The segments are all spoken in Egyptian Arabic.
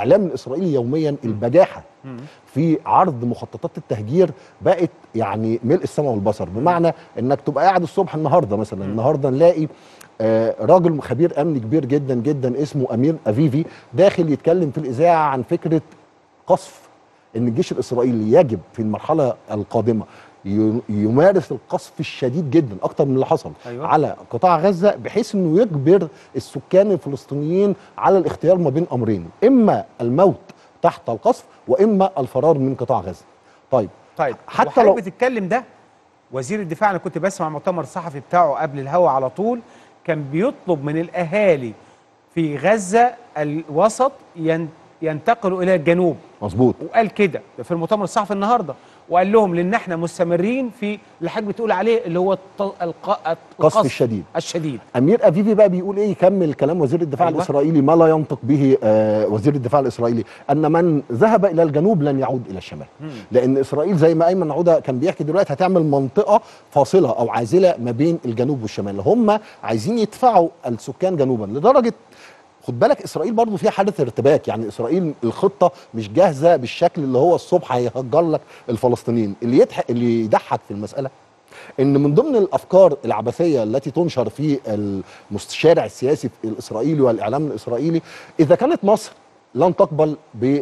الاعلام الاسرائيلي يوميا البجاحه في عرض مخططات التهجير بقت يعني ملء السماء والبصر بمعنى انك تبقى قاعد الصبح النهارده مثلا النهارده نلاقي آه، راجل خبير امني كبير جدا جدا اسمه امير افيفي داخل يتكلم في الاذاعه عن فكره قصف ان الجيش الاسرائيلي يجب في المرحله القادمه ي- يمارس القصف الشديد جدا اكتر من اللي حصل أيوة. على قطاع غزه بحيث انه يجبر السكان الفلسطينيين على الاختيار ما بين امرين اما الموت تحت القصف واما الفرار من قطاع غزه طيب طيب حتى حتى لو- لو بتتكلم ده وزير الدفاع انا كنت بسمع المؤتمر الصحفي بتاعه قبل الهوا على طول كان بيطلب من الاهالي في غزه الوسط ين- ينتقلوا الى الجنوب مظبوط وقال كده في المؤتمر الصحفي النهارده وقال لهم لان احنا مستمرين في اللي حضرتك بتقول عليه اللي هو الط- الق- قصف الشديد. الشديد امير افيفي بقى بيقول ايه يكمل كلام وزير الدفاع أيوة. أيوة. الاسرائيلي ما لا ينطق به آه وزير الدفاع الاسرائيلي ان من ذهب الى الجنوب لن يعود الى الشمال لان اسرائيل زي ما ايمن عوده كان بيحكي دلوقتي هتعمل منطقه فاصله او عازله ما بين الجنوب والشمال هم عايزين يدفعوا السكان جنوبا لدرجه خد بالك اسرائيل برضو فيها حاله ارتباك يعني اسرائيل الخطه مش جاهزه بالشكل اللي هو الصبح هيهجر لك الفلسطينيين اللي يضحك اللي يضحك في المساله ان من ضمن الافكار العبثيه التي تنشر في الشارع السياسي الاسرائيلي والاعلام الاسرائيلي اذا كانت مصر لن تقبل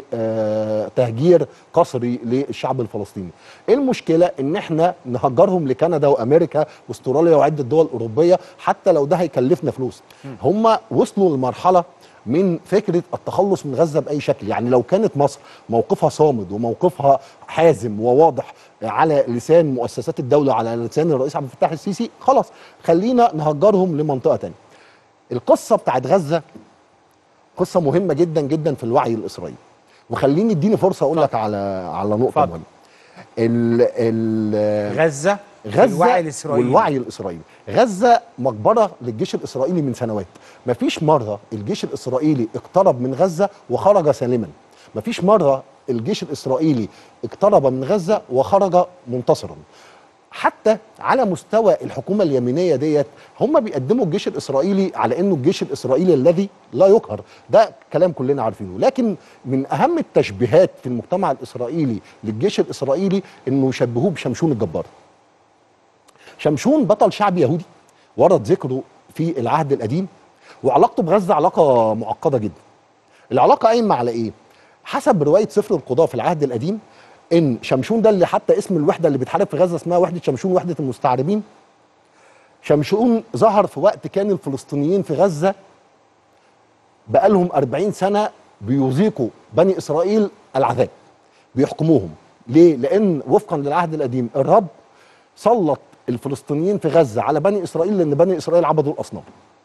بتهجير قسري للشعب الفلسطيني ايه المشكله ان احنا نهجرهم لكندا وامريكا واستراليا وعده دول اوروبيه حتى لو ده هيكلفنا فلوس هم وصلوا لمرحله من فكره التخلص من غزه باي شكل يعني لو كانت مصر موقفها صامد وموقفها حازم وواضح على لسان مؤسسات الدوله على لسان الرئيس عبد الفتاح السيسي خلاص خلينا نهجرهم لمنطقه تانية القصه بتاعت غزه قصه مهمه جدا جدا في الوعي الاسرائيلي وخليني اديني فرصه اقول لك على على نقطه اتفضل. مهمه ال ال غزه غزه الوعي الاسرائيلي والوعي الاسرائيلي غزه مقبره للجيش الاسرائيلي من سنوات مفيش مره الجيش الاسرائيلي اقترب من غزه وخرج سالما مفيش مره الجيش الاسرائيلي اقترب من غزه وخرج منتصرا حتى على مستوى الحكومه اليمينيه ديت هم بيقدموا الجيش الاسرائيلي على انه الجيش الاسرائيلي الذي لا يقهر ده كلام كلنا عارفينه لكن من اهم التشبيهات في المجتمع الاسرائيلي للجيش الاسرائيلي انه يشبهوه بشمشون الجبار شمشون بطل شعب يهودي ورد ذكره في العهد القديم وعلاقته بغزه علاقه معقده جدا العلاقه قايمه على ايه حسب روايه سفر القضاء في العهد القديم ان شمشون ده اللي حتى اسم الوحده اللي بتحارب في غزه اسمها وحده شمشون وحده المستعربين شمشون ظهر في وقت كان الفلسطينيين في غزه بقالهم 40 سنه بيذيقوا بني اسرائيل العذاب بيحكموهم ليه لان وفقا للعهد القديم الرب سلط الفلسطينيين في غزه على بني اسرائيل لان بني اسرائيل عبدوا الاصنام